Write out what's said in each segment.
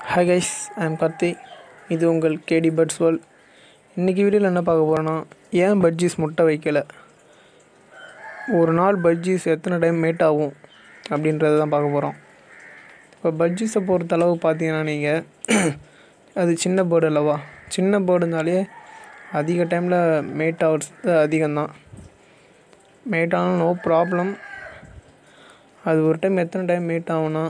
hi guys I'm Karthi இது உங்கள் கேடி puts world இன்றைக்கி வீடியோவில் என்ன பார்க்க போகிறோன்னா ஏன் பட்ஜீஸ் முட்டை வைக்கலை ஒரு நாள் பட்ஜீஸ் எத்தனை டைம் மேட் ஆகும் அப்படின்றத தான் பார்க்க போகிறோம் இப்போ பட்ஜீஸை பொறுத்த அளவு பார்த்தீங்கன்னா நீங்கள் அது சின்ன பேர்டு அல்லவா சின்ன பேர்டுனாலே அதிக டைமில் மேட் ஆகிறது அதிகம்தான் மேட் ஆனால் நோ ப்ராப்ளம் அது ஒரு டைம் எத்தனை டைம் மேட் ஆகும்னா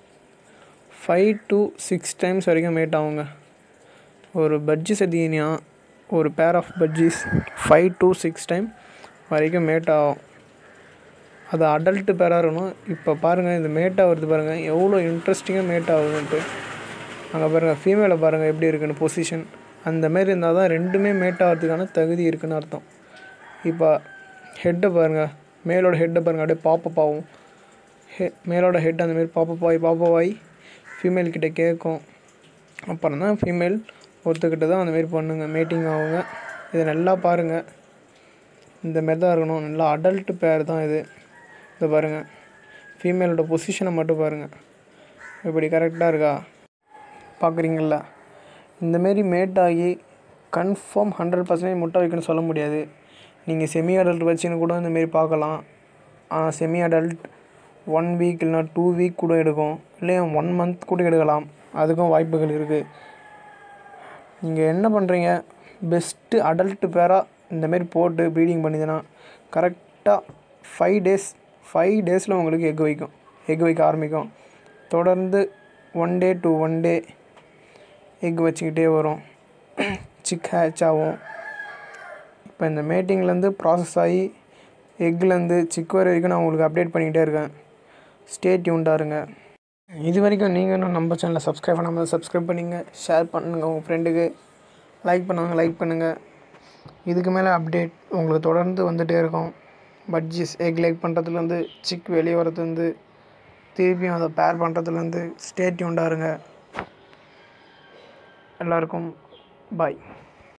ஃபைவ் டு சிக்ஸ் டைம்ஸ் வரைக்கும் மேட் ஆகுங்க ஒரு பட்ஜிஸ் எடுத்தீங்கன்னா ஒரு pair of budgies five to six time வரைக்கும் மேட் ஆகும் அது அடல்ட்டு பேராக இருக்கணும் இப்போ பாருங்கள் இந்த மேட் ஆகுறது பாருங்கள் எவ்வளோ இன்ட்ரெஸ்டிங்காக மேட் ஆகுதுன்ட்டு அங்கே பாருங்கள் ஃபீமேலை பாருங்கள் எப்படி இருக்குன்னு பொசிஷன் அந்த மாதிரி இருந்தால் தான் ரெண்டுமே மேட் ஆகிறதுக்கான தகுதி இருக்குன்னு அர்த்தம் இப்போ ஹெட்டை பாருங்கள் மேலோட ஹெட்டை பாருங்கள் அப்படியே பாப்பப் ஆகும் ஹெ மேலோட ஹெட் அந்தமாரி பாப்பப் ஆகி பாப்பப் ஆகி ஃபீமேல் கிட்ட கேட்கும் அப்புறம் தான் ஃபீமேல் ஒருத்தக்கிட்ட தான் அந்தமாரி பண்ணுங்க மேட்டிங் ஆகுங்க இதை நல்லா பாருங்கள் இந்த மாரி தான் இருக்கணும் நல்லா அடல்ட் பேர் தான் இது இதை பாருங்கள் ஃபீமேலோட பொசிஷனை மட்டும் பாருங்கள் இப்படி கரெக்டாக இருக்கா பார்க்குறீங்களா இந்தமாரி மேட் ஆகி கன்ஃபார்ம் ஹண்ட்ரட் பர்சன்டேஜ் முட்டை வைக்கணும்னு சொல்ல முடியாது நீங்கள் செமி அடல்ட் வச்சுன்னு கூட இந்தமாரி பார்க்கலாம் ஆனால் செமி அடல்ட் ஒன் வீக் இல்லைனா டூ வீக் கூட எடுக்கும் இல்லையா ஒன் மந்த் கூட எடுக்கலாம் அதுக்கும் வாய்ப்புகள் இருக்குது நீங்கள் என்ன பண்ணுறீங்க பெஸ்ட்டு அடல்ட்டு பேராக இந்தமாரி போட்டு ப்ரீடிங் பண்ணிதுன்னா கரெக்டாக ஃபைவ் டேஸ் ஃபைவ் டேஸில் உங்களுக்கு எக் வைக்கும் எக் வைக்க ஆரம்பிக்கும் தொடர்ந்து one day to one day egg வச்சுக்கிட்டே வரும் சிக் ஹேட்ச் ஆகும் இப்போ இந்த மேட்டிங்லேருந்து ப்ராசஸ் ஆகி எக்லேருந்து சிக் வர வரைக்கும் நான் உங்களுக்கு அப்டேட் பண்ணிக்கிட்டே இருக்கேன் ஸ்டே டியூன்டாக இருங்க இது வரைக்கும் நீங்கள் இன்னும் நம்ம சேனலை சப்ஸ்கிரைப் பண்ணாமல் சப்ஸ்கிரைப் பண்ணிங்க ஷேர் பண்ணுங்கள் உங்கள் ஃப்ரெண்டுக்கு லைக் பண்ணுவாங்க லைக் பண்ணுங்கள் இதுக்கு மேலே அப்டேட் உங்களுக்கு தொடர்ந்து வந்துகிட்டே இருக்கும் பட்ஜிஸ் எக் லைக் பண்ணுறதுலேருந்து சிக் வெளியே வரதுலேருந்து திருப்பியும் அதை பேர் பண்ணுறதுலேருந்து ஸ்டே டியூன்டாக இருங்க எல்லாருக்கும் பாய்